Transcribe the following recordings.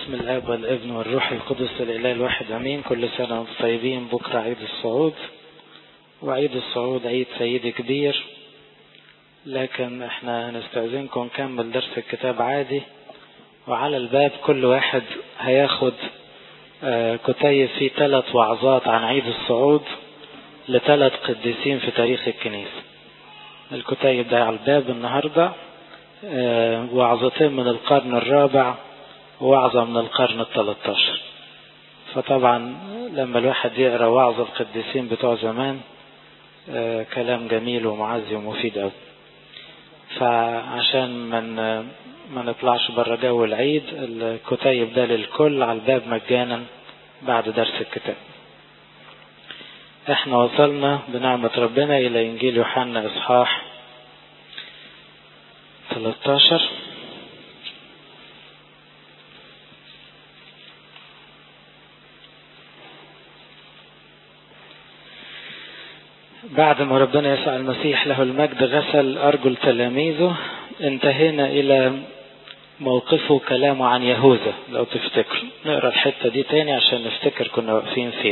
باسم الاب والابن والروح القدس الاله الواحد امين كل سنه وانتم طيبين بكره عيد الصعود وعيد الصعود عيد سيدي كبير لكن احنا هنستأذنكم نكمل درس الكتاب عادي وعلى الباب كل واحد هياخد كتيب فيه ثلاث وعظات عن عيد الصعود لثلاث قديسين في تاريخ الكنيسة الكتيب ده على الباب النهاردة وعظتين من القرن الرابع ووعظة من القرن الثلاثاشر فطبعا لما الواحد يقرأ وعظ القديسين بتوع زمان كلام جميل ومعزي ومفيد أوي فعشان من ما نطلعش بره جو العيد الكتيب ده للكل على الباب مجانا بعد درس الكتاب احنا وصلنا بنعمة ربنا الى انجيل يوحنا اصحاح 13 بعد ما ربنا يسوع المسيح له المجد غسل أرجل تلاميذه انتهينا إلى موقفه كلامه عن يهوذا لو تفتكروا نقرا الحتة دي تاني عشان نفتكر كنا واقفين فين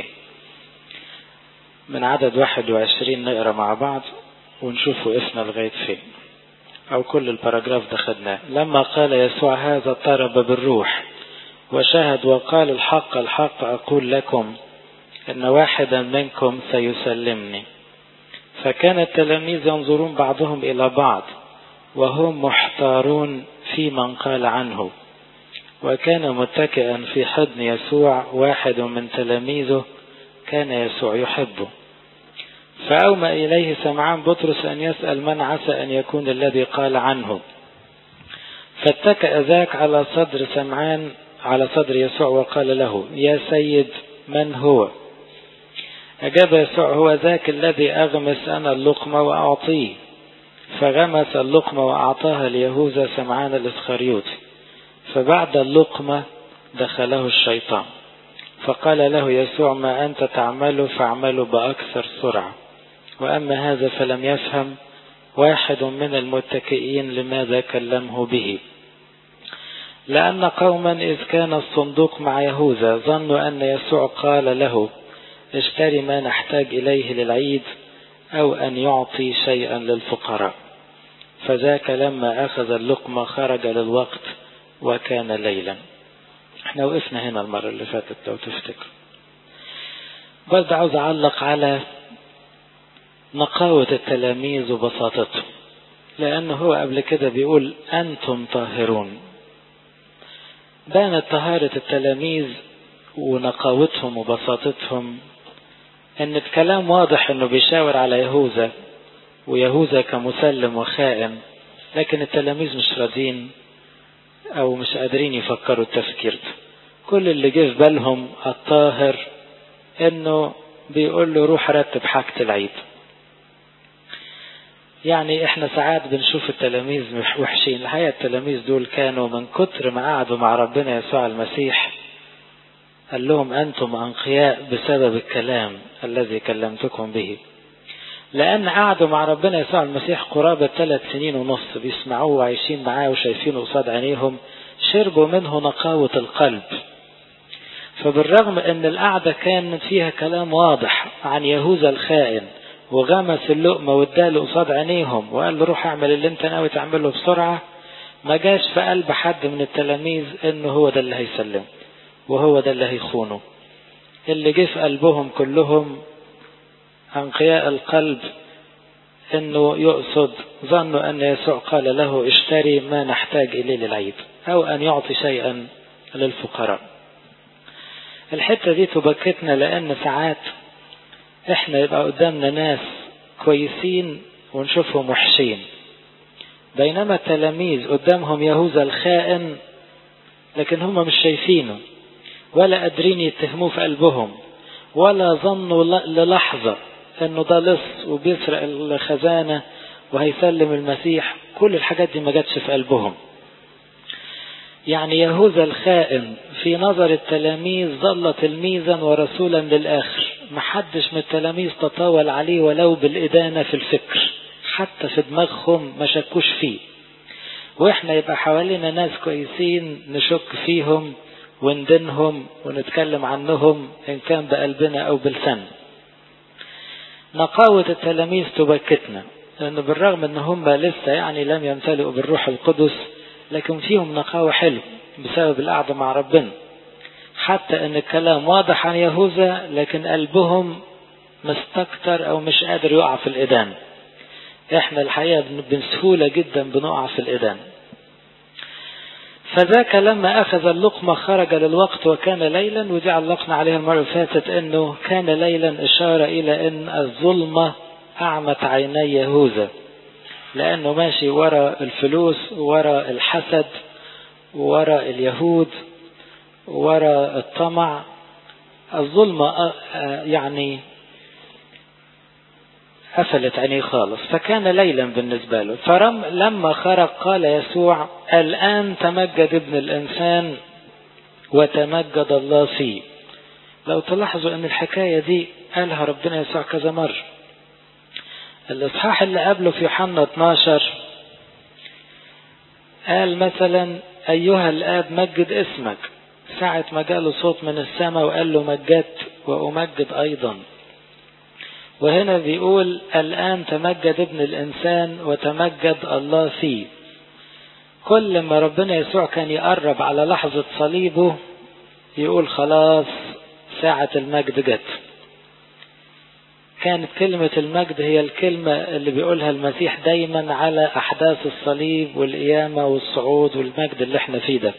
من عدد 21 نقرا مع بعض ونشوف وقفنا لغاية فين أو كل الباراجراف ده خدناه لما قال يسوع هذا اضطرب بالروح وشهد وقال الحق الحق أقول لكم إن واحدا منكم سيسلمني فكان التلاميذ ينظرون بعضهم إلى بعض وهم محتارون في من قال عنه وكان متكئا في حضن يسوع واحد من تلاميذه كان يسوع يحبه فأومأ إليه سمعان بطرس أن يسأل من عسى أن يكون الذي قال عنه فاتكأ ذاك على صدر سمعان على صدر يسوع وقال له يا سيد من هو أجاب يسوع هو ذاك الذي أغمس أنا اللقمة وأعطيه فغمس اللقمة وأعطاها ليهوذا سمعان الإسخريوطي فبعد اللقمة دخله الشيطان فقال له يسوع ما أنت تعمله فاعمله بأكثر سرعة وأما هذا فلم يفهم واحد من المتكئين لماذا كلمه به لأن قوما إذ كان الصندوق مع يهوذا ظنوا أن يسوع قال له اشتري ما نحتاج إليه للعيد أو أن يعطي شيئا للفقراء فذاك لما أخذ اللقمة خرج للوقت وكان ليلا احنا وقفنا هنا المرة اللي فاتت لو تفتكر برضه عاوز أعلق على نقاوة التلاميذ وبساطتهم لأنه هو قبل كده بيقول أنتم طاهرون بانت طهارة التلاميذ ونقاوتهم وبساطتهم ان الكلام واضح انه بيشاور على يهوذا ويهوذا كمسلم وخائن لكن التلاميذ مش راضين او مش قادرين يفكروا التفكير ده كل اللي جه في بالهم الطاهر انه بيقول له روح رتب حاجة العيد يعني احنا ساعات بنشوف التلاميذ وحشين الحقيقة التلاميذ دول كانوا من كتر ما قعدوا مع ربنا يسوع المسيح قال لهم أنتم أنقياء بسبب الكلام الذي كلمتكم به لأن قعدوا مع ربنا يسوع المسيح قرابة ثلاث سنين ونص بيسمعوه وعايشين معاه وشايفينه قصاد عينيهم شربوا منه نقاوة القلب فبالرغم أن القعدة كان فيها كلام واضح عن يهوذا الخائن وغمس اللقمة واداله قصاد عينيهم وقال له روح اعمل اللي انت ناوي تعمله بسرعة ما جاش في قلب حد من التلاميذ انه هو ده اللي هيسلمه وهو ده اللي هيخونه اللي جه في قلبهم كلهم أنقياء القلب انه يقصد ظنوا ان يسوع قال له اشتري ما نحتاج اليه للعيد او ان يعطي شيئا للفقراء الحتة دي تبكتنا لان ساعات احنا يبقى قدامنا ناس كويسين ونشوفهم وحشين بينما التلاميذ قدامهم يهوذا الخائن لكن هم مش شايفينه ولا قادرين يتهموه في قلبهم ولا ظنوا للحظة انه ده لص وبيسرق الخزانة وهيسلم المسيح كل الحاجات دي ما جاتش في قلبهم يعني يهوذا الخائن في نظر التلاميذ ظل تلميذا ورسولا للآخر محدش من التلاميذ تطاول عليه ولو بالإدانة في الفكر حتى في دماغهم ما شكوش فيه واحنا يبقى حوالينا ناس كويسين نشك فيهم وندينهم ونتكلم عنهم إن كان بقلبنا أو بلسان نقاوة التلاميذ تبكتنا لأن بالرغم أن هم لسه يعني لم يمتلئوا بالروح القدس لكن فيهم نقاوة حلو بسبب القعدة مع ربنا حتى أن الكلام واضح عن يهوذا لكن قلبهم مستكتر أو مش قادر يقع في الإدان احنا الحقيقة بسهولة جدا بنقع في الإدان فذاك لما أخذ اللقمة خرج للوقت وكان ليلا ودي علقنا عليها المرة اللي فاتت أنه كان ليلا إشارة إلى أن الظلمة أعمت عيني يهوذا لأنه ماشي وراء الفلوس وراء الحسد وراء اليهود وراء الطمع الظلمة يعني قفلت عينيه خالص فكان ليلا بالنسبة له فرم لما خرج قال يسوع الآن تمجد ابن الإنسان وتمجد الله فيه لو تلاحظوا أن الحكاية دي قالها ربنا يسوع كذا مرة الإصحاح اللي قبله في يوحنا 12 قال مثلا أيها الآب مجد اسمك ساعة ما جاله صوت من السماء وقال له مجدت وأمجد أيضا وهنا بيقول الآن تمجد ابن الإنسان وتمجد الله فيه كل ما ربنا يسوع كان يقرب على لحظة صليبه يقول خلاص ساعة المجد جت كانت كلمة المجد هي الكلمة اللي بيقولها المسيح دايما على أحداث الصليب والقيامة والصعود والمجد اللي احنا فيه ده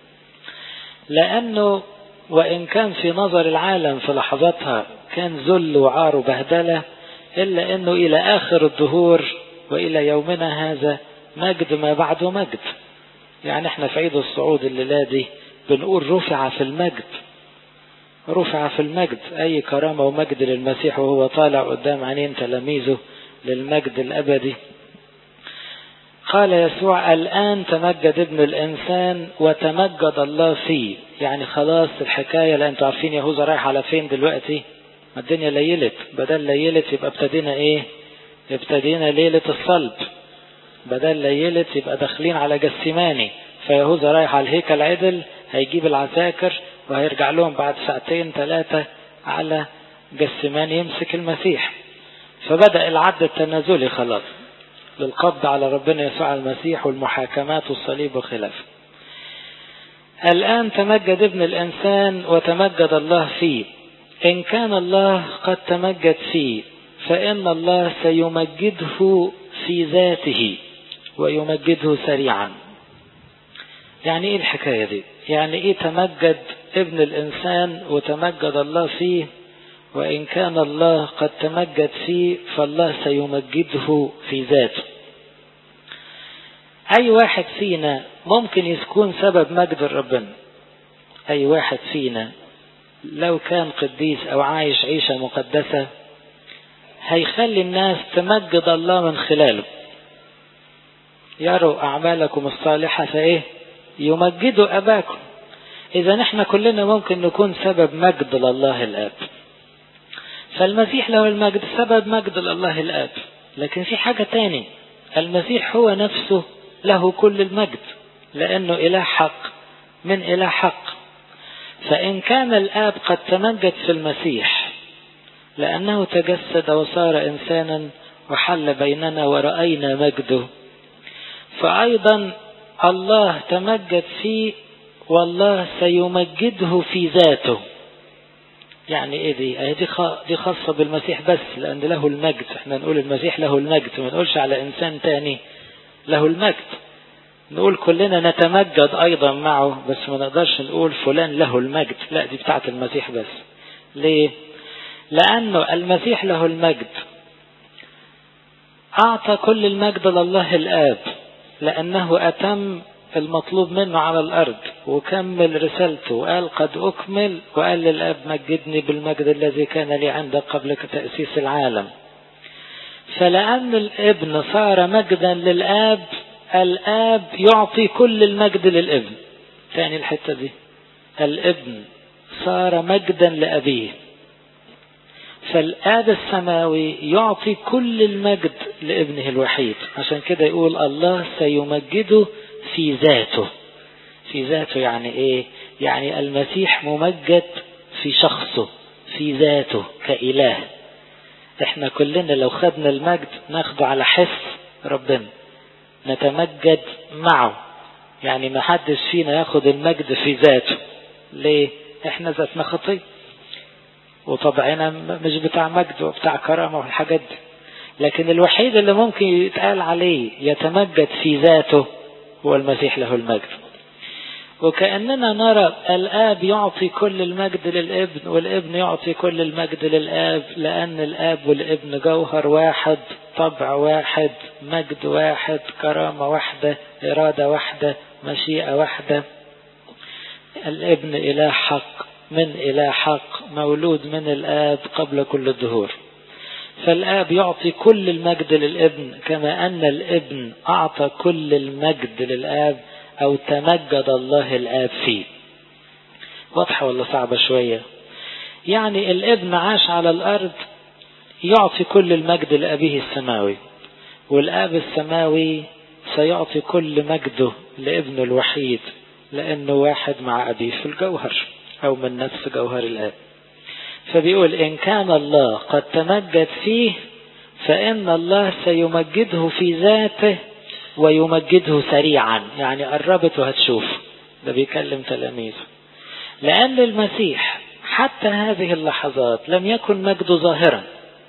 لأنه وإن كان في نظر العالم في لحظاتها كان ذل وعار وبهدلة إلا أنه إلى آخر الدهور وإلى يومنا هذا مجد ما بعده مجد يعني احنا في عيد الصعود الليلة دي بنقول رفع في المجد رفع في المجد أي كرامة ومجد للمسيح وهو طالع قدام عينين تلاميذه للمجد الأبدي قال يسوع الآن تمجد ابن الإنسان وتمجد الله فيه يعني خلاص الحكاية لأن انتوا عارفين يهوذا رايح على فين دلوقتي الدنيا ليلت بدل ليلت يبقى ابتدينا ايه ابتدينا ليلة الصلب بدل ليلت يبقى داخلين على جسماني فيهوذا رايح على الهيكل عدل هيجيب العساكر وهيرجع لهم بعد ساعتين ثلاثة على جسمان يمسك المسيح فبدأ العد التنازلي خلاص للقبض على ربنا يسوع المسيح والمحاكمات والصليب وخلافه الآن تمجد ابن الإنسان وتمجد الله فيه إن كان الله قد تمجد فيه فإن الله سيمجده في ذاته ويمجده سريعا يعني ايه الحكاية دي يعني ايه تمجد ابن الإنسان وتمجد الله فيه وإن كان الله قد تمجد فيه فالله سيمجده في ذاته أي واحد فينا ممكن يكون سبب مجد ربنا أي واحد فينا لو كان قديس أو عايش عيشة مقدسة هيخلي الناس تمجد الله من خلاله يروا أعمالكم الصالحة فإيه يمجدوا أباكم إذا نحن كلنا ممكن نكون سبب مجد لله الآب فالمسيح له المجد سبب مجد لله الآب لكن في حاجة تاني المسيح هو نفسه له كل المجد لأنه إله حق من إله حق فإن كان الآب قد تمجد في المسيح لأنه تجسد وصار إنسانا وحل بيننا ورأينا مجده فأيضا الله تمجد فيه والله سيمجده في ذاته يعني ايه دي ايه دي, دي خاصة بالمسيح بس لان له المجد احنا نقول المسيح له المجد ما نقولش على انسان تاني له المجد نقول كلنا نتمجد ايضا معه بس ما نقدرش نقول فلان له المجد لا دي بتاعت المسيح بس ليه لانه المسيح له المجد اعطى كل المجد لله الاب لانه اتم المطلوب منه على الأرض وكمل رسالته وقال قد أكمل وقال للأب مجدني بالمجد الذي كان لي عندك قبل تأسيس العالم فلأن الابن صار مجدا للآب الآب يعطي كل المجد للابن تاني الحتة دي الابن صار مجدا لأبيه فالآب السماوي يعطي كل المجد لابنه الوحيد عشان كده يقول الله سيمجده في ذاته في ذاته يعني ايه يعني المسيح ممجد في شخصه في ذاته كإله احنا كلنا لو خدنا المجد ناخده على حس ربنا نتمجد معه يعني ما حدش فينا ياخد المجد في ذاته ليه احنا ذاتنا خطيه وطبعنا مش بتاع مجد وبتاع كرامة والحاجات دي لكن الوحيد اللي ممكن يتقال عليه يتمجد في ذاته هو المسيح له المجد وكأننا نرى الآب يعطي كل المجد للابن والابن يعطي كل المجد للآب لأن الآب والابن جوهر واحد طبع واحد مجد واحد كرامة واحدة إرادة واحدة مشيئة واحدة الابن إله حق من إله حق مولود من الآب قبل كل الدهور فالآب يعطي كل المجد للابن كما أن الابن أعطى كل المجد للآب أو تمجد الله الآب فيه واضحة ولا صعبة شوية يعني الابن عاش على الأرض يعطي كل المجد لأبيه السماوي والآب السماوي سيعطي كل مجده لابنه الوحيد لأنه واحد مع أبيه في الجوهر أو من نفس جوهر الآب فبيقول إن كان الله قد تمجد فيه فإن الله سيمجده في ذاته ويمجده سريعا يعني قربت وهتشوف ده بيكلم تلاميذه لأن المسيح حتى هذه اللحظات لم يكن مجده ظاهرا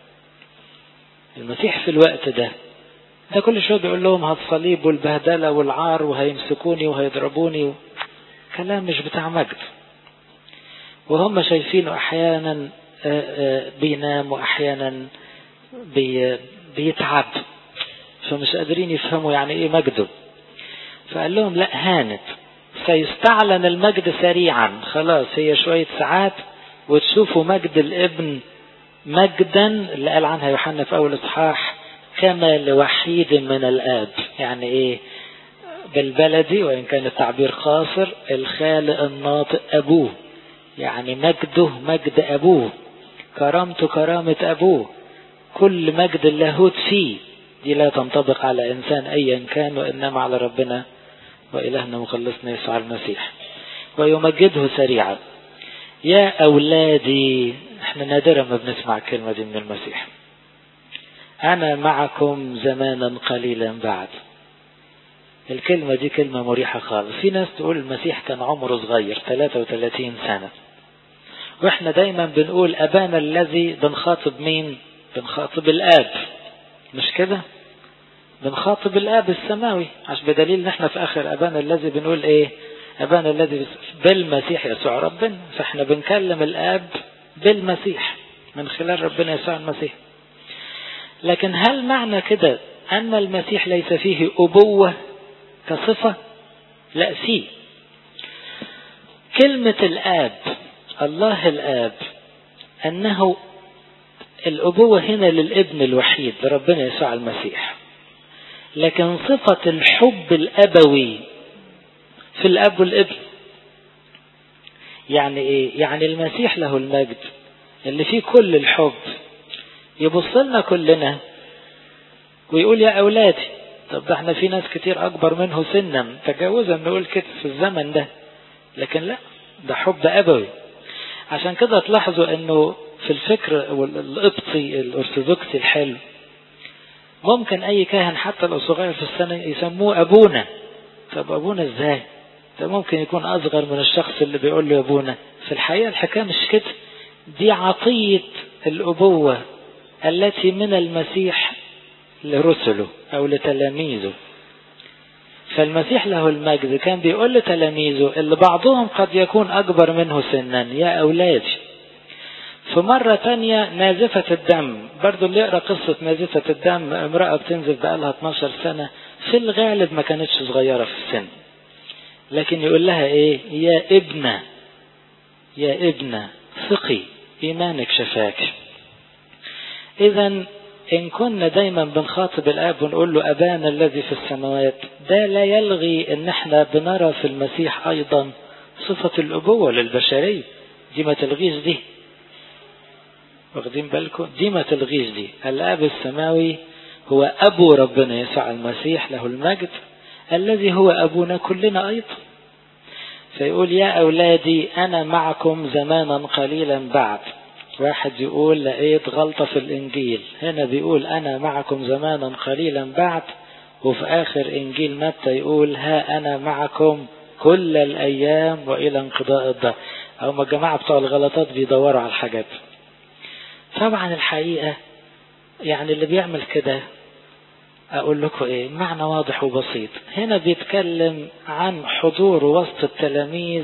المسيح في الوقت ده ده كل شوية بيقول لهم هالصليب والبهدلة والعار وهيمسكوني وهيضربوني كلام مش بتاع مجد وهم شايفينه أحيانا بينام وأحيانا بي بيتعب فمش قادرين يفهموا يعني ايه مجده فقال لهم لا هانت سيستعلن المجد سريعا خلاص هي شوية ساعات وتشوفوا مجد الابن مجدا اللي قال عنها يوحنا في اول اصحاح كما لوحيد من الاب يعني ايه بالبلدي وان كان التعبير قاصر الخالق الناطق ابوه يعني مجده مجد ابوه كرامته كرامة ابوه كل مجد اللاهوت فيه دي لا تنطبق على إنسان أيا كان وإنما على ربنا وإلهنا مخلصنا يسوع المسيح ويمجده سريعا يا أولادي احنا نادرا ما بنسمع الكلمة دي من المسيح أنا معكم زمانا قليلا بعد الكلمة دي كلمة مريحة خالص في ناس تقول المسيح كان عمره صغير 33 سنة واحنا دايما بنقول أبانا الذي بنخاطب مين بنخاطب الآب مش كده بنخاطب الاب السماوي عشان بدليل ان احنا في اخر ابانا الذي بنقول ايه ابانا الذي بالمسيح يسوع ربنا فاحنا بنكلم الاب بالمسيح من خلال ربنا يسوع المسيح لكن هل معنى كده ان المسيح ليس فيه ابوة كصفة لا فيه كلمة الاب الله الاب انه الأبوة هنا للابن الوحيد ربنا يسوع المسيح لكن صفة الحب الأبوي في الأب والابن يعني إيه؟ يعني المسيح له المجد اللي فيه كل الحب يبص لنا كلنا ويقول يا أولادي طب ده احنا في ناس كتير أكبر منه سنا تجاوزا نقول كده في الزمن ده لكن لا ده حب أبوي عشان كده تلاحظوا انه في الفكر القبطي الارثوذكسي الحلو ممكن اي كاهن حتى لو صغير في السنة يسموه ابونا طب ابونا ازاي ده ممكن يكون اصغر من الشخص اللي بيقول له ابونا في الحقيقة الحكاية مش كده دي عطية الابوة التي من المسيح لرسله او لتلاميذه فالمسيح له المجد كان بيقول لتلاميذه اللي بعضهم قد يكون أكبر منه سنا يا أولادي في مرة تانية نازفة الدم برضو اللي يقرأ قصة نازفة الدم امرأة بتنزف بقالها 12 سنة في الغالب ما كانتش صغيرة في السن لكن يقول لها ايه يا ابنة يا ابنة ثقي ايمانك شفاك اذا إن كنا دايما بنخاطب الآب ونقول له أبانا الذي في السماوات ده لا يلغي إن احنا بنرى في المسيح أيضا صفة الأبوة للبشرية دي ما تلغيش دي واخدين بالكم دي ما تلغيش دي الآب السماوي هو أبو ربنا يسوع المسيح له المجد الذي هو أبونا كلنا أيضا فيقول يا أولادي أنا معكم زمانا قليلا بعد واحد يقول لقيت غلطة في الإنجيل هنا بيقول أنا معكم زمانا قليلا بعد وفي آخر إنجيل متى يقول ها أنا معكم كل الأيام وإلى انقضاء الدهر أو ما الجماعة بتوع الغلطات بيدوروا على الحاجات طبعا الحقيقة يعني اللي بيعمل كده أقول لكم إيه معنى واضح وبسيط هنا بيتكلم عن حضور وسط التلاميذ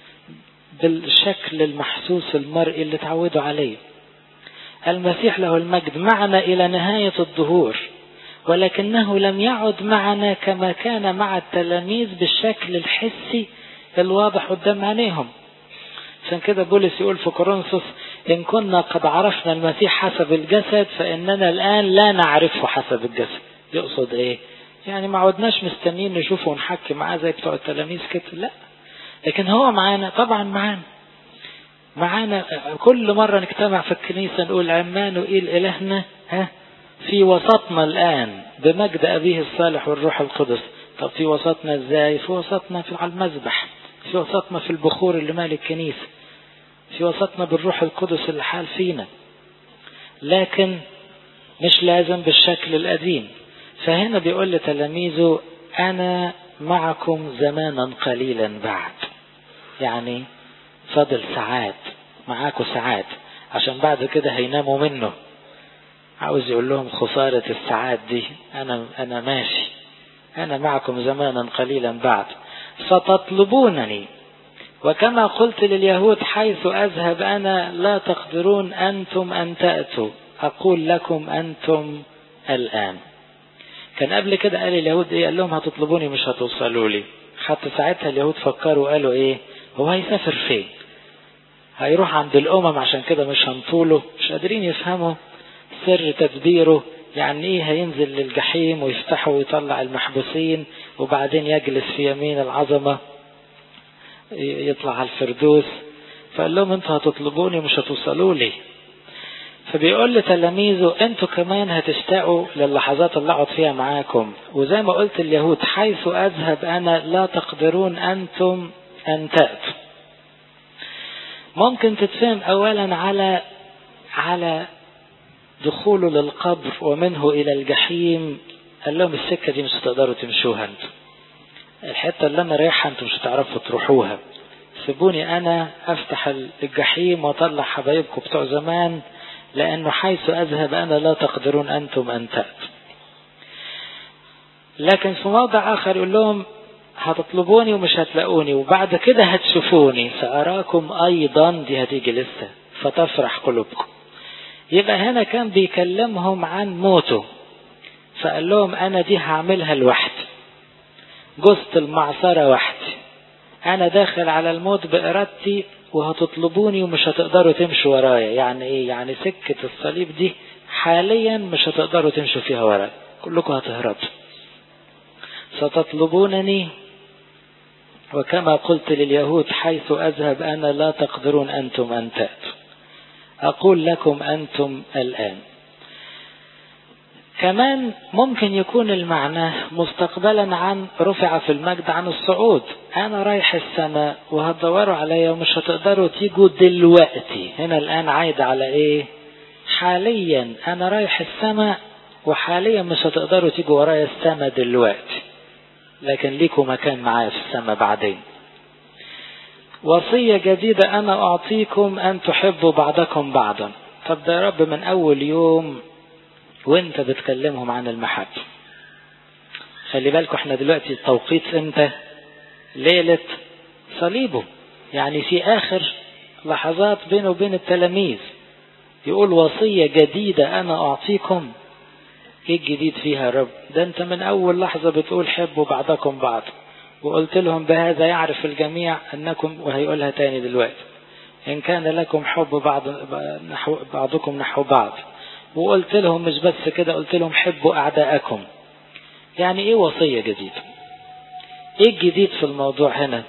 بالشكل المحسوس المرئي اللي تعودوا عليه المسيح له المجد معنا إلى نهاية الظهور ولكنه لم يعد معنا كما كان مع التلاميذ بالشكل الحسي الواضح قدام عينيهم عشان كده بولس يقول في كورنثوس إن كنا قد عرفنا المسيح حسب الجسد فإننا الآن لا نعرفه حسب الجسد يقصد إيه يعني ما عدناش مستنيين نشوفه ونحكي معاه زي بتوع التلاميذ كده لا لكن هو معانا طبعا معانا معانا كل مرة نجتمع في الكنيسة نقول عمانوئيل إلهنا ها في وسطنا الآن بمجد أبيه الصالح والروح القدس طب في وسطنا ازاي في وسطنا في على المذبح في وسطنا في البخور اللي مال الكنيسة في وسطنا بالروح القدس اللي حال فينا لكن مش لازم بالشكل القديم فهنا بيقول لتلاميذه أنا معكم زمانا قليلا بعد يعني فضل ساعات معاكم ساعات عشان بعد كده هيناموا منه عاوز يقول لهم خسارة الساعات دي أنا أنا ماشي أنا معكم زمانا قليلا بعد ستطلبونني وكما قلت لليهود حيث أذهب أنا لا تقدرون أنتم أن تأتوا أقول لكم أنتم الآن كان قبل كده قال اليهود إيه قال لهم هتطلبوني مش هتوصلوا لي حتى ساعتها اليهود فكروا قالوا إيه هو هيسافر فين هيروح عند الأمم عشان كده مش هنطوله مش قادرين يفهموا سر تدبيره يعني ايه هينزل للجحيم ويفتحه ويطلع المحبوسين وبعدين يجلس في يمين العظمة يطلع على الفردوس فقال لهم انتوا هتطلبوني مش هتوصلوا لي فبيقول لتلاميذه انتوا كمان هتشتاقوا للحظات اللي اقعد فيها معاكم وزي ما قلت اليهود حيث اذهب انا لا تقدرون انتم ان تأتوا ممكن تتفهم اولا على على دخوله للقبر ومنه إلى الجحيم قال لهم السكة دي مش هتقدروا تمشوها انتوا الحتة اللي أنا رايحها انتوا مش هتعرفوا تروحوها سيبوني أنا أفتح الجحيم وأطلع حبايبكم بتوع زمان لأنه حيث أذهب أنا لا تقدرون أنتم أن تأتوا لكن في موضع آخر يقول لهم هتطلبوني ومش هتلاقوني وبعد كده هتشوفوني سأراكم أيضا دي هتيجي لسه فتفرح قلوبكم يبقى هنا كان بيكلمهم عن موته فقال لهم انا دي هعملها لوحدي جزت المعصرة وحدي انا داخل على الموت بارادتي وهتطلبوني ومش هتقدروا تمشوا ورايا يعني ايه يعني سكة الصليب دي حاليا مش هتقدروا تمشوا فيها ورايا كلكم هتهربوا ستطلبونني وكما قلت لليهود حيث اذهب انا لا تقدرون انتم ان تأتوا أقول لكم أنتم الآن كمان ممكن يكون المعنى مستقبلا عن رفع في المجد عن الصعود أنا رايح السماء وهتدوروا عليا ومش هتقدروا تيجوا دلوقتي هنا الآن عايد على إيه حاليا أنا رايح السماء وحاليا مش هتقدروا تيجوا ورايا السماء دلوقتي لكن ليكوا مكان معايا في السماء بعدين وصية جديدة أنا أعطيكم أن تحبوا بعضكم بعضا طب ده يا رب من أول يوم وانت بتكلمهم عن المحبة خلي بالكم احنا دلوقتي التوقيت امتى ليلة صليبه يعني في آخر لحظات بينه وبين التلاميذ يقول وصية جديدة أنا أعطيكم ايه الجديد فيها يا رب ده انت من أول لحظة بتقول حبوا بعضكم بعض وقلت لهم بهذا يعرف الجميع أنكم وهيقولها تاني دلوقتي إن كان لكم حب بعض نحو بعضكم نحو بعض وقلت لهم مش بس كده قلت لهم حبوا أعداءكم يعني إيه وصية جديدة إيه الجديد في الموضوع هنا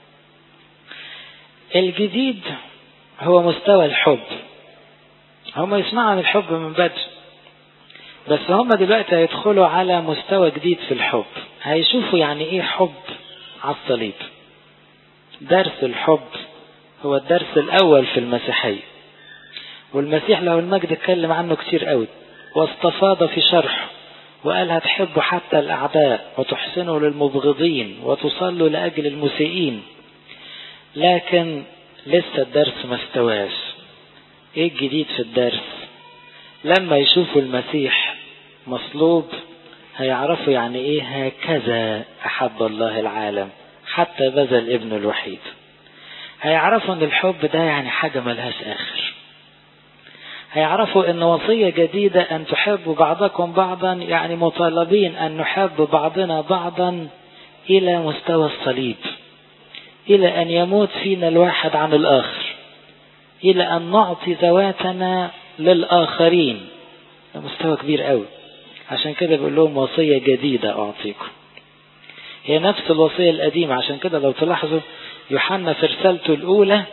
الجديد هو مستوى الحب هم يسمعوا عن الحب من بدري بس هم دلوقتي هيدخلوا على مستوى جديد في الحب هيشوفوا يعني ايه حب على الصليب درس الحب هو الدرس الأول في المسيحية والمسيح له المجد اتكلم عنه كتير قوي واستفاض في شرحه وقال هتحبوا حتى الأعداء وتحسنوا للمبغضين وتصلوا لأجل المسيئين لكن لسه الدرس ما استواش ايه الجديد في الدرس لما يشوفوا المسيح مصلوب هيعرفوا يعني ايه هكذا احب الله العالم حتى بذل ابنه الوحيد هيعرفوا ان الحب ده يعني حاجة ملهاش اخر هيعرفوا ان وصية جديدة ان تحبوا بعضكم بعضا يعني مطالبين ان نحب بعضنا بعضا الى مستوى الصليب الى ان يموت فينا الواحد عن الاخر الى ان نعطي ذواتنا للاخرين ده مستوى كبير قوي عشان كده بيقول لهم وصية جديدة اعطيكم هي نفس الوصية القديمة عشان كده لو تلاحظوا يوحنا في رسالته الاولى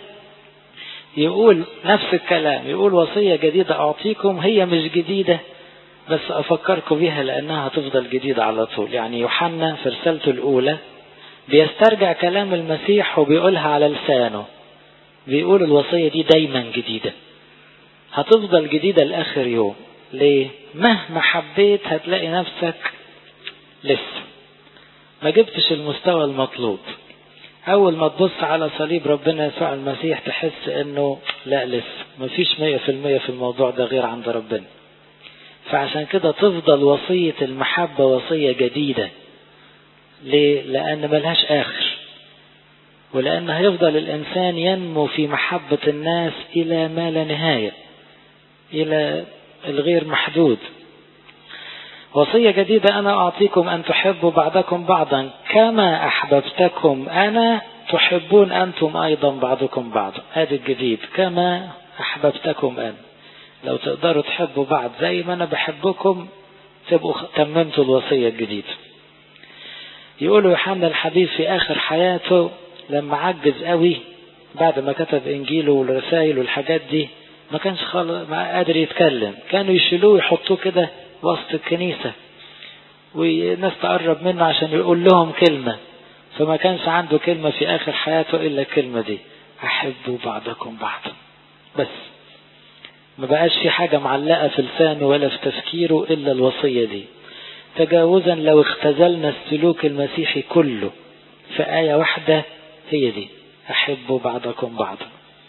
يقول نفس الكلام يقول وصية جديدة أعطيكم هي مش جديدة بس أفكركم بيها لأنها هتفضل جديدة على طول يعني يوحنا في رسالته الأولى بيسترجع كلام المسيح وبيقولها على لسانه بيقول الوصية دي دايما جديدة هتفضل جديدة لآخر يوم ليه؟ مهما حبيت هتلاقي نفسك لسه ما جبتش المستوى المطلوب أول ما تبص على صليب ربنا يسوع المسيح تحس إنه لا لسه مفيش مية في المية في الموضوع ده غير عند ربنا فعشان كده تفضل وصية المحبة وصية جديدة ليه؟ لأن ملهاش آخر ولأن هيفضل الإنسان ينمو في محبة الناس إلى ما لا نهاية إلى الغير محدود وصية جديدة أنا أعطيكم أن تحبوا بعضكم بعضا كما أحببتكم أنا تحبون أنتم أيضا بعضكم بعضا هذا الجديد كما أحببتكم أنا لو تقدروا تحبوا بعض زي ما أنا بحبكم تبقوا تممتوا الوصية الجديدة يقولوا يوحنا الحبيب في آخر حياته لما عجز قوي بعد ما كتب إنجيله والرسائل والحاجات دي ما كانش خالص ما قادر يتكلم كانوا يشيلوه ويحطوه كده وسط الكنيسة والناس تقرب منه عشان يقول لهم كلمة فما كانش عنده كلمة في آخر حياته إلا الكلمة دي أحبوا بعضكم بعضا بس ما بقاش في حاجة معلقة في لسانه ولا في تفكيره إلا الوصية دي تجاوزا لو اختزلنا السلوك المسيحي كله في آية واحدة هي دي أحبوا بعضكم بعضا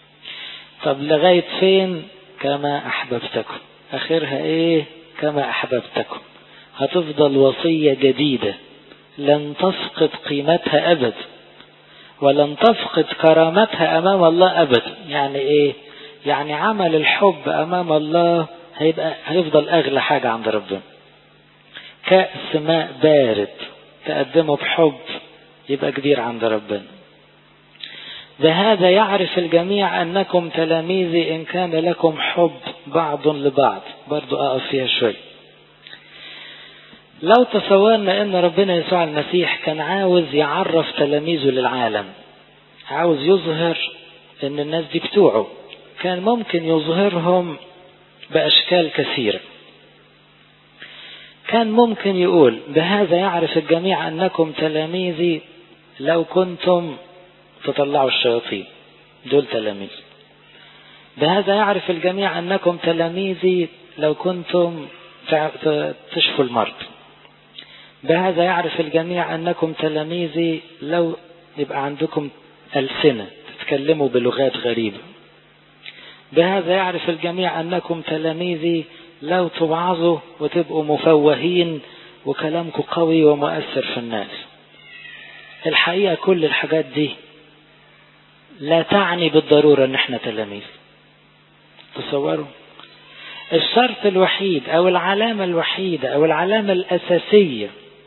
طب لغاية فين كما أحببتكم آخرها إيه كما أحببتكم هتفضل وصية جديدة لن تفقد قيمتها أبد ولن تفقد كرامتها أمام الله أبد يعني إيه يعني عمل الحب أمام الله هيبقى هيفضل أغلى حاجة عند ربنا كأس ماء بارد تقدمه بحب يبقى كبير عند ربنا بهذا يعرف الجميع أنكم تلاميذي إن كان لكم حب بعض لبعض برضو أقف فيها شوي لو تصورنا أن ربنا يسوع المسيح كان عاوز يعرف تلاميذه للعالم عاوز يظهر أن الناس دي بتوعه كان ممكن يظهرهم بأشكال كثيرة كان ممكن يقول بهذا يعرف الجميع أنكم تلاميذي لو كنتم تطلعوا الشياطين دول تلاميذ بهذا يعرف الجميع أنكم تلاميذي لو كنتم تشفوا المرض بهذا يعرف الجميع أنكم تلاميذي لو يبقى عندكم ألسنة تتكلموا بلغات غريبة بهذا يعرف الجميع أنكم تلاميذي لو توعظوا وتبقوا مفوهين وكلامكم قوي ومؤثر في الناس الحقيقة كل الحاجات دي لا تعني بالضرورة ان احنا تلاميذ تصوروا الشرط الوحيد او العلامة الوحيدة او العلامة الاساسية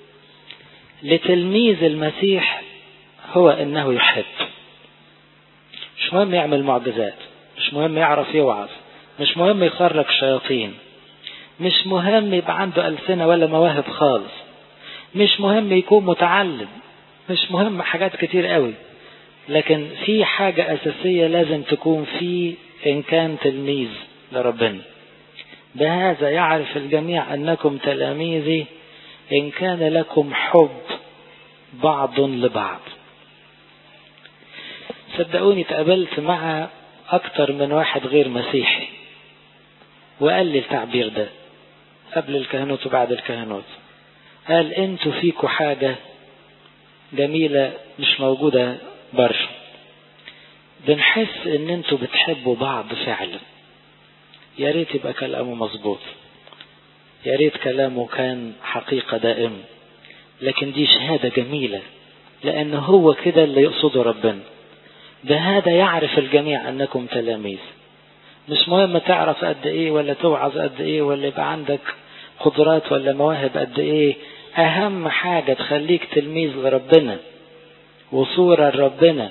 لتلميذ المسيح هو انه يحب مش مهم يعمل معجزات مش مهم يعرف يوعظ مش مهم يخرج شياطين مش مهم يبقى عنده ألسنة ولا مواهب خالص مش مهم يكون متعلم مش مهم حاجات كتير قوي لكن في حاجة أساسية لازم تكون فيه إن كان تلميذ لربنا بهذا يعرف الجميع أنكم تلاميذي إن كان لكم حب بعض لبعض صدقوني تقابلت مع أكتر من واحد غير مسيحي وقال لي التعبير ده قبل الكهنوت وبعد الكهنوت قال انتوا فيكوا حاجة جميلة مش موجودة بره بنحس ان انتوا بتحبوا بعض فعلا يا ريت يبقى كلامه مظبوط يا ريت كلامه كان حقيقة دائم لكن دي شهادة جميلة لأن هو كده اللي يقصده ربنا بهذا يعرف الجميع أنكم تلاميذ مش مهم تعرف قد إيه ولا توعظ قد إيه ولا يبقى عندك قدرات ولا مواهب قد إيه أهم حاجة تخليك تلميذ لربنا وصورة لربنا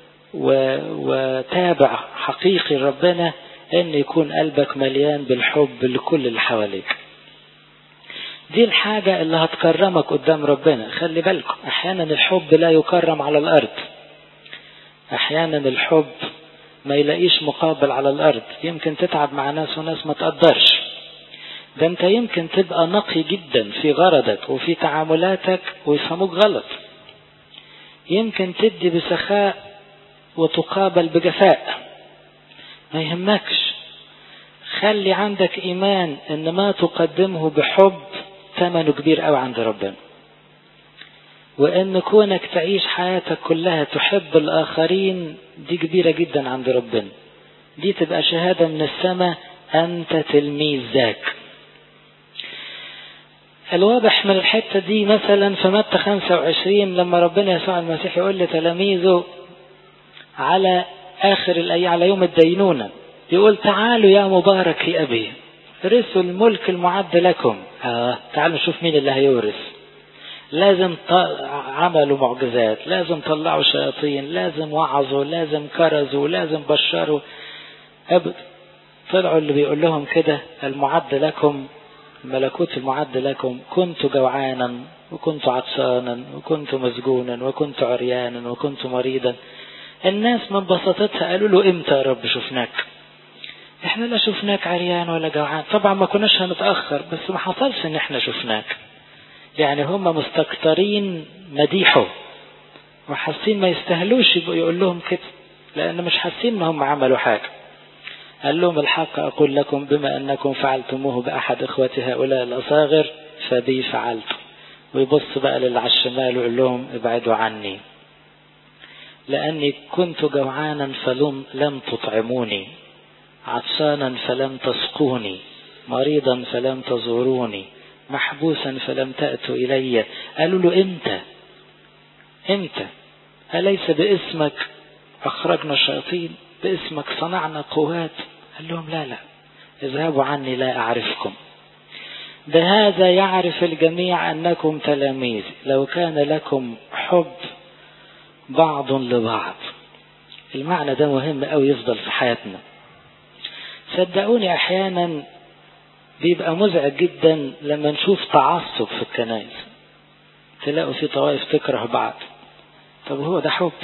وتابع حقيقي ربنا ان يكون قلبك مليان بالحب لكل اللي حواليك دي الحاجة اللي هتكرمك قدام ربنا خلي بالكم احيانا الحب لا يكرم على الارض احيانا الحب ما يلاقيش مقابل على الارض يمكن تتعب مع ناس وناس ما تقدرش ده انت يمكن تبقى نقي جدا في غرضك وفي تعاملاتك ويفهموك غلط يمكن تدي بسخاء وتقابل بجفاء ما يهمكش خلي عندك ايمان ان ما تقدمه بحب ثمنه كبير قوي عند ربنا وان كونك تعيش حياتك كلها تحب الاخرين دي كبيرة جدا عند ربنا دي تبقى شهادة من السماء انت تلميذ ذاك الواضح من الحتة دي مثلا في متى 25 لما ربنا يسوع المسيح يقول لتلاميذه على آخر الأيام على يوم الدينونة يقول تعالوا يا مبارك يا أبي رثوا الملك المعد لكم آه تعالوا نشوف مين اللي هيورث لازم عملوا معجزات لازم طلعوا شياطين لازم وعظوا لازم كرزوا لازم بشروا أبد طلعوا اللي بيقول لهم كده المعد لكم الملكوت المعد لكم كنت جوعانا وكنت عطشانا وكنت مسجونا وكنت عريانا وكنت مريضا الناس من بساطتها قالوا له امتى يا رب شفناك احنا لا شفناك عريان ولا جوعان طبعا ما كناش هنتأخر بس ما حصلش ان احنا شفناك يعني هم مستكترين مديحه وحاسين ما يستاهلوش يقول لهم كده لان مش حاسين ان هم عملوا حاجة قال لهم الحق اقول لكم بما انكم فعلتموه باحد اخوتي هؤلاء الاصاغر فبي فعلت ويبص بقى للي على الشمال ويقول لهم ابعدوا عني لأني كنت جوعانا فلم لم تطعموني عطشانا فلم تسقوني مريضا فلم تزوروني محبوسا فلم تأتوا إلي قالوا له إمتى إمتى أليس باسمك أخرجنا الشياطين باسمك صنعنا قوات قال لهم لا لا اذهبوا عني لا أعرفكم بهذا يعرف الجميع أنكم تلاميذ لو كان لكم حب بعض لبعض المعنى ده مهم قوي يفضل في حياتنا صدقوني احيانا بيبقى مزعج جدا لما نشوف تعصب في الكنائس تلاقوا في طوائف تكره بعض طب هو ده حب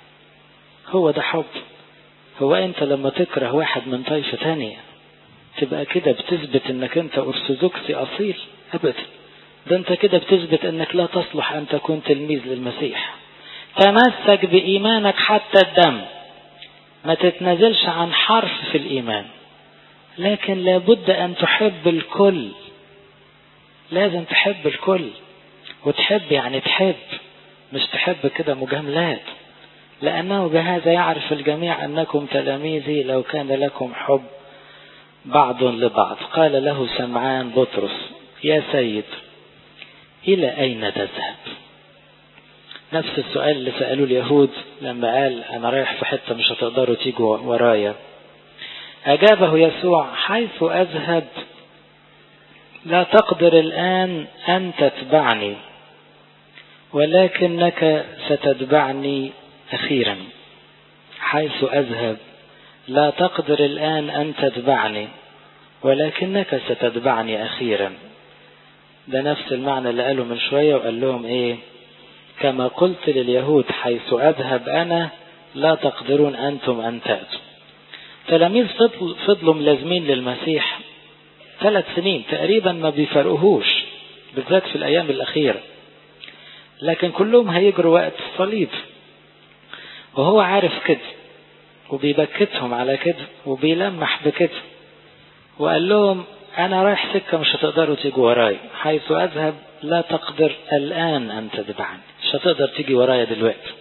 هو ده حب هو انت لما تكره واحد من طائفة تانية تبقى كده بتثبت انك انت ارثوذكسي اصيل ابدا ده انت كده بتثبت انك لا تصلح ان تكون تلميذ للمسيح تمسك بإيمانك حتى الدم ما تتنازلش عن حرف في الإيمان لكن لابد أن تحب الكل لازم تحب الكل وتحب يعني تحب مش تحب كده مجاملات لأنه بهذا يعرف الجميع أنكم تلاميذي لو كان لكم حب بعض لبعض قال له سمعان بطرس يا سيد إلى أين تذهب نفس السؤال اللي سألوه اليهود لما قال أنا رايح في حتة مش هتقدروا تيجوا ورايا أجابه يسوع حيث أذهب لا تقدر الآن أن تتبعني ولكنك ستتبعني أخيرا حيث أذهب لا تقدر الآن أن تتبعني ولكنك ستتبعني أخيرا ده نفس المعنى اللي قاله من شوية وقال لهم إيه كما قلت لليهود حيث أذهب أنا لا تقدرون أنتم أن تأتوا تلاميذ فضلوا ملازمين للمسيح ثلاث سنين تقريبا ما بيفرقوهوش بالذات في الأيام الأخيرة لكن كلهم هيجروا وقت الصليب وهو عارف كده وبيبكتهم على كده وبيلمح بكده وقال لهم أنا رايح سكة مش هتقدروا تيجوا وراي حيث أذهب لا تقدر الآن أن تتبعني مش هتقدر تيجي ورايا دلوقتي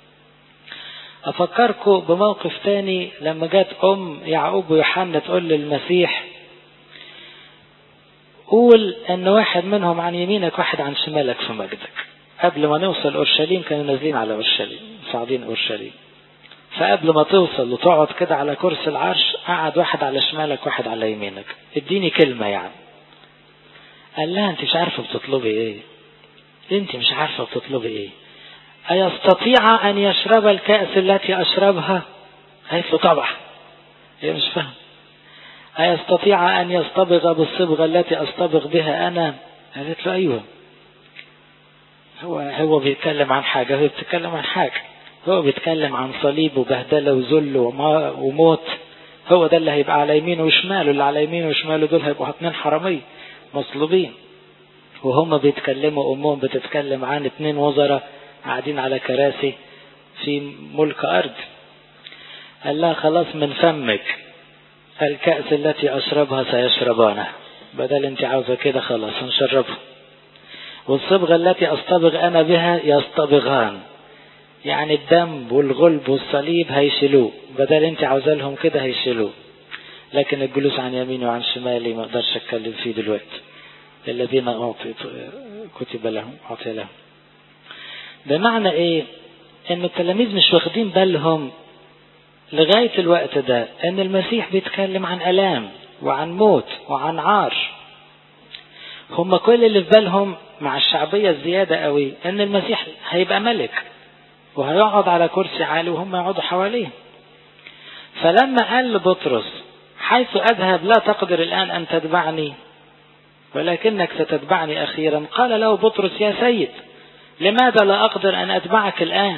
أفكركم بموقف تاني لما جت أم يعقوب ويوحنا تقول للمسيح قول أن واحد منهم عن يمينك واحد عن شمالك في مجدك قبل ما نوصل أورشليم كانوا نازلين على أورشليم صاعدين أورشليم فقبل ما توصل وتقعد كده على كرسي العرش قعد واحد على شمالك واحد على يمينك اديني كلمة يعني قال لها انت مش عارفة بتطلبي ايه انت مش عارفة بتطلبي ايه أيستطيع أن يشرب الكأس التي أشربها قالت له طبعا هي مش فاهم أيستطيع أن يصطبغ بالصبغة التي أصطبغ بها أنا قالت له أيوه هو هو بيتكلم عن حاجة وهي بتتكلم عن حاجة هو بيتكلم عن صليب وبهدلة وذل وموت هو ده اللي هيبقى على يمينه وشماله اللي على يمينه وشماله دول هيبقوا اتنين حرامية مصلوبين وهم بيتكلموا أمهم بتتكلم عن اتنين وزراء قاعدين على كراسي في ملك أرض قال لها خلاص من فمك الكأس التي أشربها سيشربانها بدل انت عاوزة كده خلاص هنشربها والصبغة التي أصطبغ أنا بها يصطبغان يعني الدم والغلب والصليب هيشيلوه بدل انت عاوزة لهم كده هيشيلوه لكن الجلوس عن يميني وعن شمالي ما اقدرش اتكلم فيه دلوقتي الذين أعطيت كتب لهم أعطي لهم بمعنى ايه ان التلاميذ مش واخدين بالهم لغاية الوقت ده ان المسيح بيتكلم عن الام وعن موت وعن عار هم كل اللي في بالهم مع الشعبية الزيادة قوي ان المسيح هيبقى ملك وهيقعد على كرسي عالي وهم يقعدوا حواليه فلما قال لبطرس حيث اذهب لا تقدر الان ان تتبعني ولكنك ستتبعني اخيرا قال له بطرس يا سيد لماذا لا أقدر أن أتبعك الآن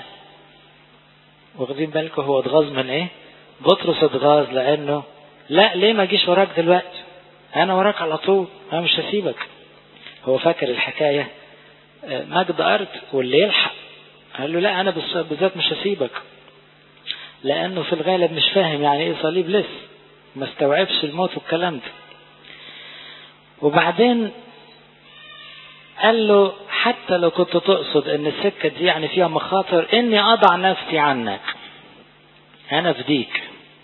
واخدين بالكم هو اتغاظ من إيه بطرس اتغاظ لأنه لا ليه ما جيش وراك دلوقتي أنا وراك على طول أنا مش هسيبك هو فاكر الحكاية مجد أرض واللي يلحق قال له لا أنا بالذات مش هسيبك لأنه في الغالب مش فاهم يعني إيه صليب لسه ما استوعبش الموت والكلام ده وبعدين قال له حتى لو كنت تقصد ان السكة دي يعني فيها مخاطر اني اضع نفسي عنك انا فديك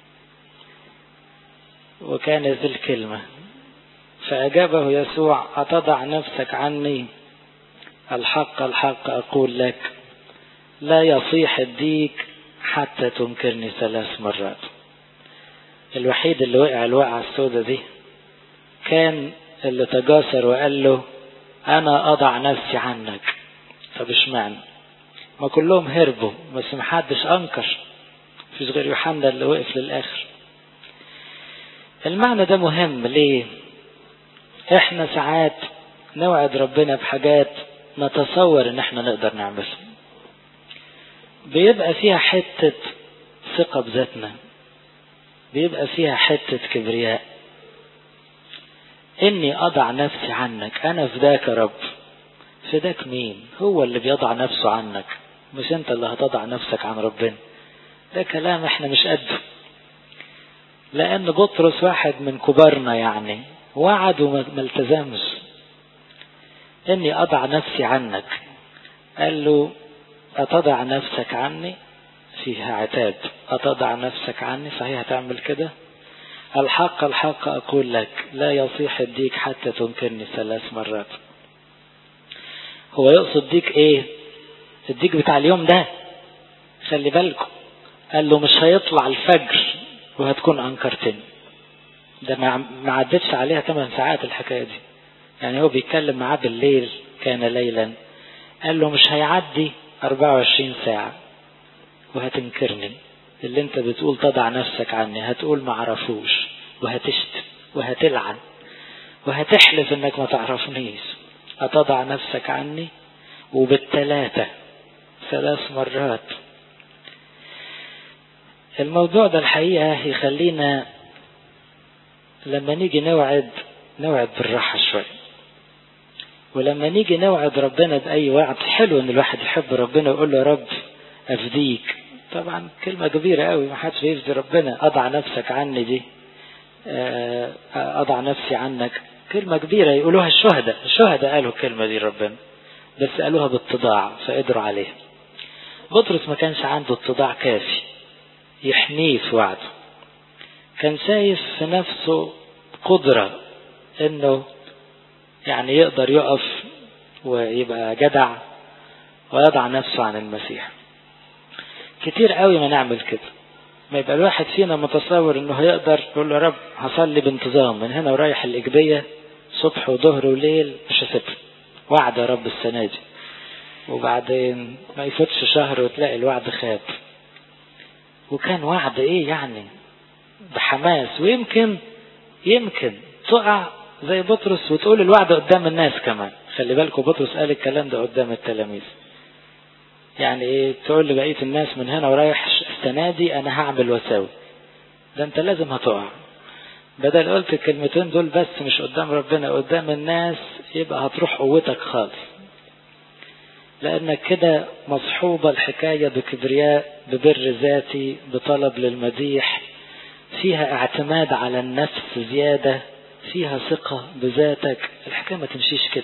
وكان ذي الكلمة فأجابه يسوع أتضع نفسك عني الحق الحق أقول لك لا يصيح الديك حتى تنكرني ثلاث مرات الوحيد اللي وقع الوقعة السوداء دي كان اللي تجاسر وقال له انا اضع نفسي عنك طب اشمعنى ما كلهم هربوا بس محدش انكر مفيش غير يوحنا اللي وقف للاخر المعنى ده مهم ليه احنا ساعات نوعد ربنا بحاجات نتصور ان احنا نقدر نعملها بيبقى فيها حتة ثقة بذاتنا بيبقى فيها حتة كبرياء إني أضع نفسي عنك أنا فداك يا رب فداك مين هو اللي بيضع نفسه عنك مش أنت اللي هتضع نفسك عن ربنا ده كلام احنا مش قده لأن بطرس واحد من كبارنا يعني وعد وما التزمش إني أضع نفسي عنك قال له أتضع نفسك عني فيها عتاب أتضع نفسك عني صحيح هتعمل كده الحق الحق أقول لك لا يصيح الديك حتى تنكرني ثلاث مرات هو يقصد ديك ايه الديك بتاع اليوم ده خلي بالكم قال له مش هيطلع الفجر وهتكون انكرتني ده ما عدتش عليها 8 ساعات الحكايه دي يعني هو بيتكلم معاه بالليل كان ليلا قال له مش هيعدي 24 ساعه وهتنكرني اللي انت بتقول تضع نفسك عني هتقول ما عرفوش وهتشتم وهتلعن وهتحلف انك ما تعرفنيش هتضع نفسك عني وبالتلاتة ثلاث مرات الموضوع ده الحقيقة يخلينا لما نيجي نوعد نوعد بالراحة شوية ولما نيجي نوعد ربنا بأي وعد حلو ان الواحد يحب ربنا ويقول له يا رب افديك طبعا كلمة كبيرة قوي ما حدش بيفدي ربنا أضع نفسك عني دي أضع نفسي عنك كلمة كبيرة يقولوها الشهداء الشهداء قالوا الكلمة دي ربنا بس قالوها باتضاع فقدروا عليها بطرس ما كانش عنده اتضاع كافي يحميه في وعده كان شايف في نفسه قدرة انه يعني يقدر يقف ويبقى جدع ويضع نفسه عن المسيح كتير قوي ما نعمل كده ما يبقى الواحد فينا متصور انه هيقدر يقول له يا رب هصلي بانتظام من هنا ورايح الإجبية صبح وظهر وليل مش هسيبها وعد يا رب السنة دي وبعدين ما يفوتش شهر وتلاقي الوعد خاب وكان وعد ايه يعني بحماس ويمكن يمكن تقع زي بطرس وتقول الوعد قدام الناس كمان خلي بالكم بطرس قال الكلام ده قدام التلاميذ يعني ايه تقول لبقية الناس من هنا ورايح السنة دي انا هعمل واساوي ده انت لازم هتقع بدل قلت الكلمتين دول بس مش قدام ربنا قدام الناس يبقى هتروح قوتك خالص لانك كده مصحوبة الحكاية بكبرياء ببر ذاتي بطلب للمديح فيها اعتماد على النفس زيادة فيها ثقة بذاتك الحكاية ما تمشيش كده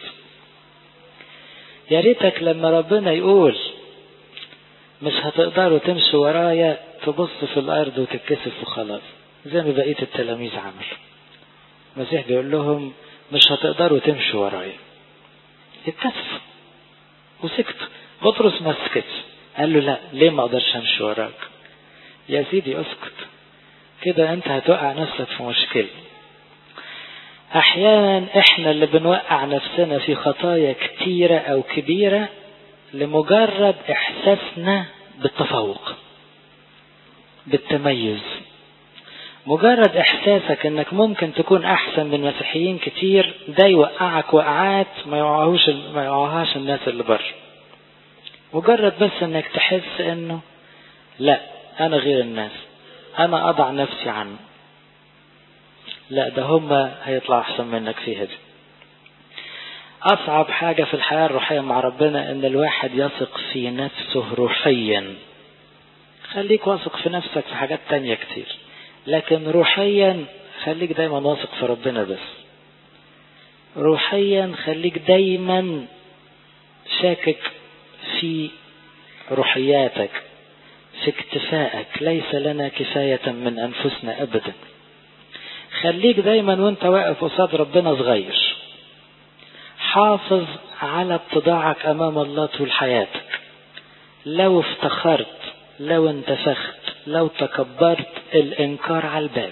يا ريتك لما ربنا يقول مش هتقدروا تمشوا ورايا تبص في الارض وتتكسف وخلاص زي ما بقية التلاميذ عملوا المسيح بيقول لهم مش هتقدروا تمشوا ورايا اتكسفوا وسكت بطرس ما سكتش قال له لا ليه ما اقدرش امشي وراك يا سيدي اسكت كده انت هتوقع نفسك في مشكلة احيانا احنا اللي بنوقع نفسنا في خطايا كتيرة او كبيرة لمجرد احساسنا بالتفوق بالتميز مجرد احساسك انك ممكن تكون احسن من مسيحيين كتير ده يوقعك وقعات ما يوقعوش ما يوقعهاش الناس اللي بره مجرد بس انك تحس انه لا انا غير الناس انا اضع نفسي عنه لا ده هم هيطلعوا احسن منك فيها دي اصعب حاجة في الحياة الروحية مع ربنا ان الواحد يثق في نفسه روحيا خليك واثق في نفسك في حاجات تانية كتير لكن روحيا خليك دايما واثق في ربنا بس روحيا خليك دايما شاكك في روحياتك في اكتفائك ليس لنا كفاية من أنفسنا أبدا خليك دايما وانت واقف قصاد ربنا صغير حافظ على اتضاعك أمام الله طول حياتك لو افتخرت لو انتفخت لو تكبرت الإنكار على الباب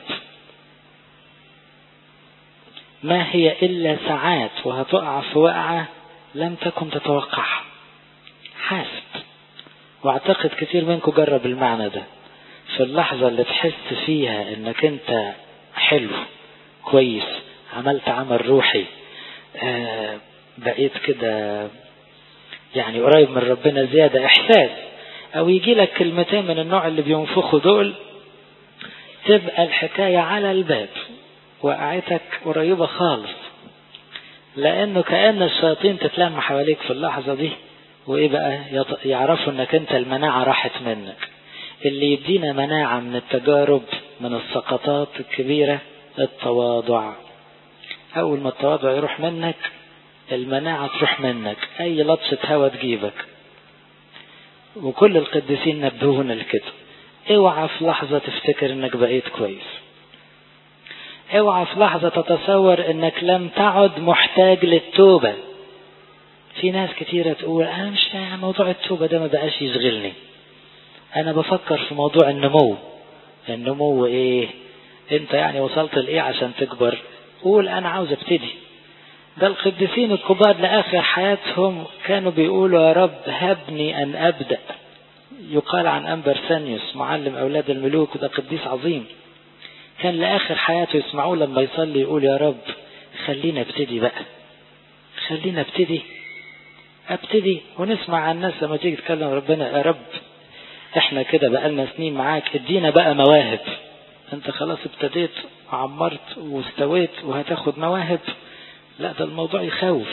ما هي إلا ساعات وهتقع في وقعة لم تكن تتوقعها حاسب واعتقد كتير منكم جرب المعنى ده في اللحظة اللي تحس فيها انك انت حلو كويس عملت عمل روحي آه بقيت كده يعني قريب من ربنا زيادة احساس او يجي لك كلمتين من النوع اللي بينفخوا دول تبقى الحكاية على الباب وقعتك قريبة خالص لانه كأن الشياطين تتلم حواليك في اللحظة دي وايه بقى يعرفوا انك انت المناعة راحت منك اللي يدينا مناعة من التجارب من السقطات الكبيرة التواضع اول ما التواضع يروح منك المناعة تروح منك اي لطشة هوا تجيبك وكل القديسين نبهونا لكده اوعى في لحظة تفتكر انك بقيت كويس اوعى في لحظة تتصور انك لم تعد محتاج للتوبة في ناس كتيرة تقول انا مش فاهم موضوع التوبة ده ما بقاش يشغلني انا بفكر في موضوع النمو النمو ايه انت يعني وصلت لايه عشان تكبر قول انا عاوز ابتدي ده القديسين الكبار لاخر حياتهم كانوا بيقولوا يا رب هبني ان ابدا يقال عن انبر سانيوس معلم اولاد الملوك وده قديس عظيم كان لاخر حياته يسمعوه لما يصلي يقول يا رب خلينا ابتدي بقى خلينا ابتدي ابتدي ونسمع عن الناس لما تيجي تكلم ربنا يا رب احنا كده بقالنا سنين معاك ادينا بقى مواهب انت خلاص ابتديت وعمرت واستويت وهتاخد مواهب لا ده الموضوع يخوف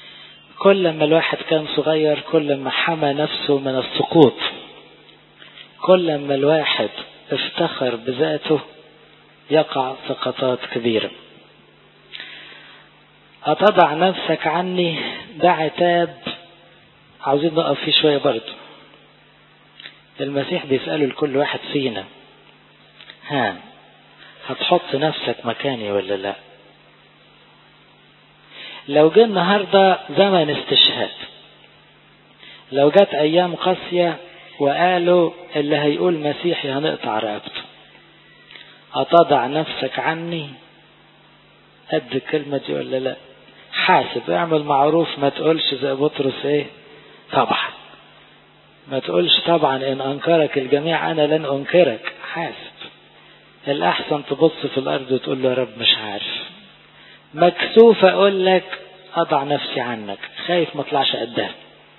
كل ما الواحد كان صغير كل ما حمى نفسه من السقوط كل ما الواحد افتخر بذاته يقع سقطات كبيرة أتضع نفسك عني ده عتاب عاوزين نقف فيه شوية برضه المسيح بيسأله لكل واحد فينا ها هتحط نفسك مكاني ولا لا لو جه النهاردة زمن استشهاد لو جت أيام قاسية وقالوا اللي هيقول مسيحي هنقطع رقبته أتضع نفسك عني قد الكلمة دي ولا لا حاسب اعمل معروف ما تقولش زي بطرس ايه طبعا ما تقولش طبعا ان انكرك الجميع انا لن انكرك حاسب الاحسن تبص في الارض وتقول له يا رب مش عارف مكسوف اقول لك اضع نفسي عنك خايف ما اطلعش قدها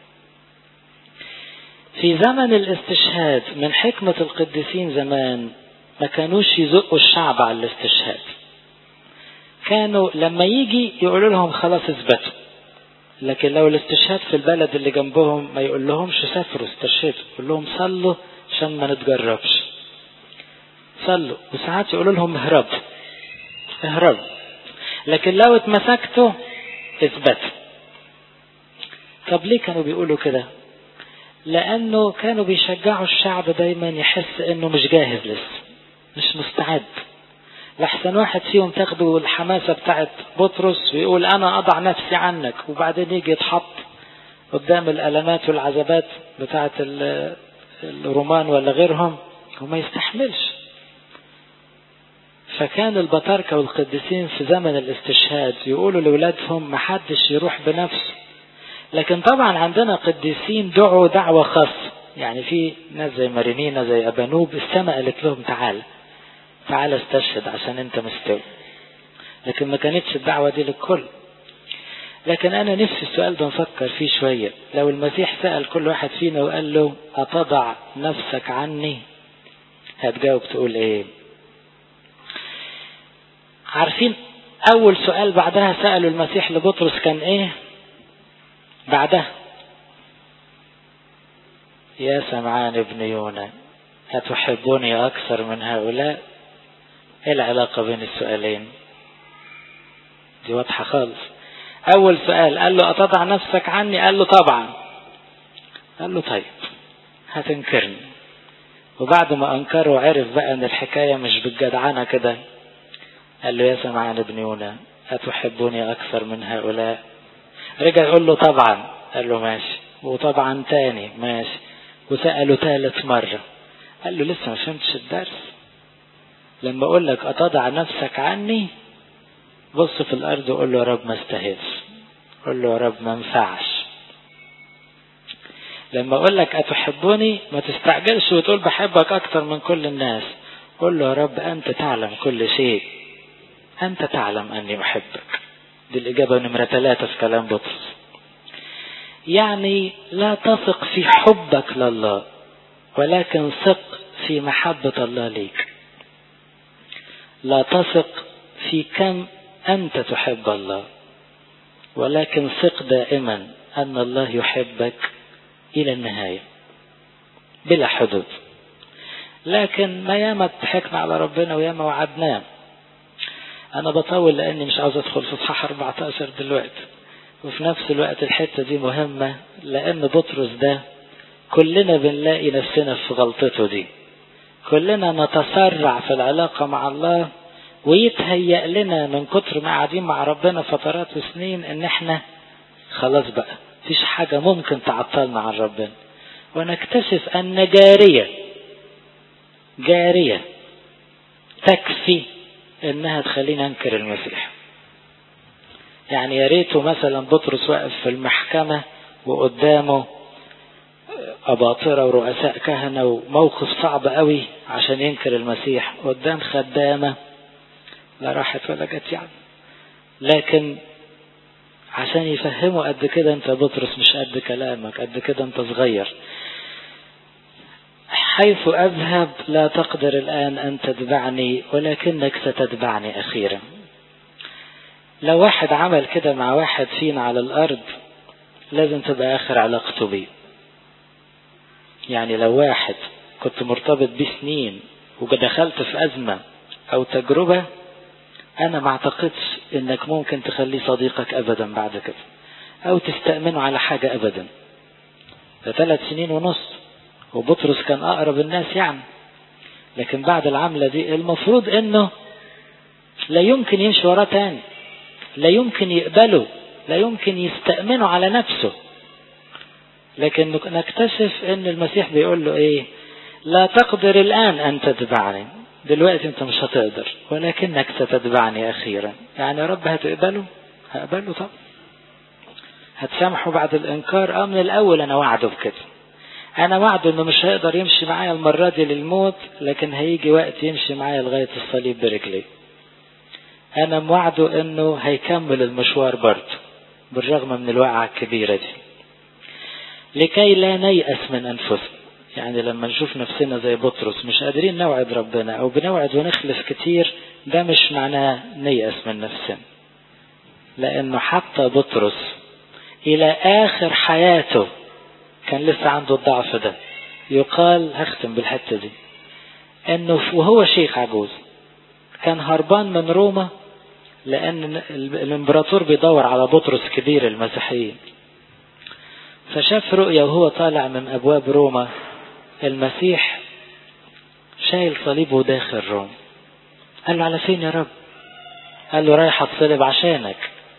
في زمن الاستشهاد من حكمة القديسين زمان ما كانوش يزقوا الشعب على الاستشهاد كانوا لما يجي يقولوا لهم خلاص اثبتوا لكن لو الاستشهاد في البلد اللي جنبهم ما يقول لهمش سافروا استشهدوا يقول لهم صلوا عشان ما نتجربش صلوا وساعات يقولوا لهم اهربوا اهربوا لكن لو اتمسكتوا اثبتوا طب ليه كانوا بيقولوا كده لانه كانوا بيشجعوا الشعب دايما يحس انه مش جاهز لسه مش مستعد لحسن واحد فيهم تاخده الحماسة بتاعت بطرس ويقول أنا أضع نفسي عنك وبعدين يجي يتحط قدام الألمات والعذابات بتاعت الرومان ولا غيرهم وما يستحملش فكان البطاركة والقديسين في زمن الاستشهاد يقولوا لأولادهم محدش يروح بنفسه لكن طبعا عندنا قديسين دعوا دعوة خاصة يعني في ناس زي مارينينا زي أبانوب السماء قالت لهم تعال تعال استشهد عشان انت مستوي لكن ما كانتش الدعوة دي للكل لكن انا نفسي السؤال ده نفكر فيه شوية لو المسيح سأل كل واحد فينا وقال له اتضع نفسك عني هتجاوب تقول ايه عارفين اول سؤال بعدها سأله المسيح لبطرس كان ايه بعدها يا سمعان ابن يونا أتحبوني أكثر من هؤلاء ايه العلاقة بين السؤالين دي واضحة خالص اول سؤال قال له اتضع نفسك عني قال له طبعا قال له طيب هتنكرني وبعد ما انكره وعرف بقى ان الحكاية مش بالجدعنة كده قال له يا سمعان ابن يونا أتحبوني أكثر من هؤلاء رجع يقول له طبعا قال له ماشي وطبعا تاني ماشي وسأله ثالث مرة قال له لسه ما فهمتش الدرس لما اقول لك اتضع نفسك عني بص في الارض وقول له يا رب ما استاهلش قول له يا رب ما ينفعش لما اقول لك اتحبني ما تستعجلش وتقول بحبك اكتر من كل الناس قول له يا رب انت تعلم كل شيء انت تعلم اني احبك دي الاجابه نمره ثلاثه في كلام بطرس يعني لا تثق في حبك لله ولكن ثق في محبه الله ليك لا تثق في كم أنت تحب الله ولكن ثق دائما أن الله يحبك إلى النهاية بلا حدود لكن ما ياما ضحكنا على ربنا وياما وعدناه أنا بطول لأني مش عاوز أدخل في إصحاح 14 دلوقتي وفي نفس الوقت الحتة دي مهمة لأن بطرس ده كلنا بنلاقي نفسنا في غلطته دي كلنا نتسرع في العلاقة مع الله ويتهيأ لنا من كتر ما قاعدين مع ربنا فترات وسنين ان احنا خلاص بقى مفيش حاجة ممكن تعطلنا عن ربنا ونكتشف ان جارية جارية تكفي انها تخلينا ننكر المسيح يعني يا ريته مثلا بطرس واقف في المحكمة وقدامه أباطرة ورؤساء كهنة وموقف صعب قوي عشان ينكر المسيح قدام خدامة لا راحت ولا جت يعني لكن عشان يفهموا قد كده انت بطرس مش قد كلامك قد كده انت صغير حيث أذهب لا تقدر الآن أن تتبعني ولكنك ستتبعني أخيرا لو واحد عمل كده مع واحد فينا على الأرض لازم تبقى آخر علاقته بيه يعني لو واحد كنت مرتبط بيه سنين ودخلت في أزمة أو تجربة أنا ما أعتقدش إنك ممكن تخليه صديقك أبدا بعد كده أو تستأمنه على حاجة أبدا ده ثلاث سنين ونص وبطرس كان أقرب الناس يعني لكن بعد العملة دي المفروض إنه لا يمكن يمشي وراه تاني لا يمكن يقبله لا يمكن يستأمنه على نفسه لكن نكتشف ان المسيح بيقول له ايه لا تقدر الان ان تتبعني دلوقتي انت مش هتقدر ولكنك ستتبعني اخيرا يعني يا رب هتقبله هقبله طب هتسامحه بعد الانكار اه من الاول انا وعده بكده انا وعده انه مش هيقدر يمشي معايا المرة دي للموت لكن هيجي وقت يمشي معايا لغاية الصليب برجليه انا موعده انه هيكمل المشوار برضه بالرغم من الوقعة الكبيرة دي لكي لا نيأس من أنفسنا يعني لما نشوف نفسنا زي بطرس مش قادرين نوعد ربنا أو بنوعد ونخلف كتير ده مش معناه نيأس من نفسنا لأنه حتى بطرس إلى آخر حياته كان لسه عنده الضعف ده يقال هختم بالحتة دي أنه وهو شيخ عجوز كان هربان من روما لأن الإمبراطور بيدور على بطرس كبير المسيحيين فشاف رؤيا وهو طالع من أبواب روما المسيح شايل صليبه داخل روما قال له على فين يا رب قال له رايح اتصلب عشانك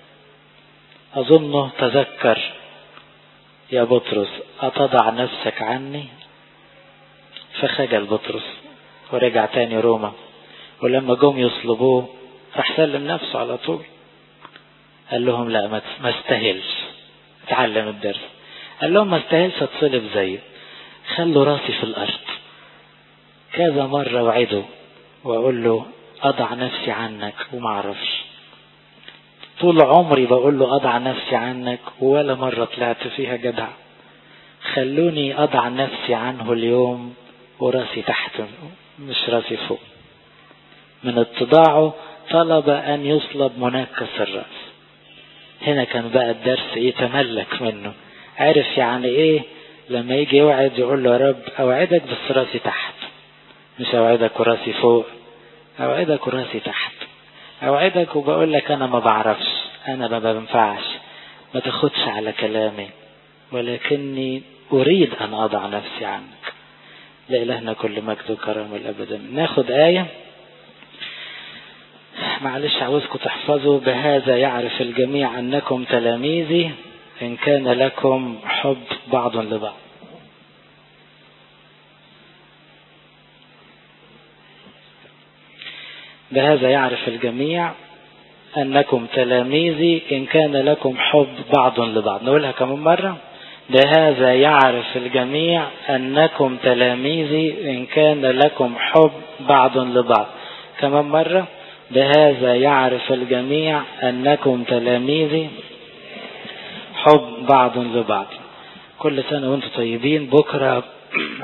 أظنه تذكر يا بطرس أتضع نفسك عني فخجل بطرس ورجع تاني روما ولما جم يصلبوه راح سلم نفسه على طول قال لهم لا ما استاهلش اتعلم الدرس قال لهم ما استاهلش اتصلب زيه خلوا راسي في الارض كذا مرة وعده واقول له اضع نفسي عنك وما اعرفش طول عمري بقول له اضع نفسي عنك ولا مرة طلعت فيها جدع خلوني اضع نفسي عنه اليوم وراسي تحت مش راسي فوق من اتضاعه طلب ان يصلب منكس الراس هنا كان بقى الدرس ايه تملك منه عرف يعني ايه لما يجي يوعد يقول له يا رب اوعدك بس راسي تحت مش اوعدك وراسي فوق اوعدك وراسي تحت اوعدك وبقول لك انا ما بعرفش انا ما بنفعش ما تاخدش على كلامي ولكني اريد ان اضع نفسي عنك لإلهنا كل مجد وكرم الابدا ناخد آية معلش عاوزكم تحفظوا بهذا يعرف الجميع أنكم تلاميذي إن كان لكم حب بعض لبعض بهذا يعرف الجميع أنكم تلاميذي إن كان لكم حب بعض لبعض نقولها كمان مرة بهذا يعرف الجميع أنكم تلاميذي إن كان لكم حب بعض لبعض كمان مرة بهذا يعرف الجميع أنكم تلاميذي حب بعض لبعض كل سنة وانتم طيبين بكرة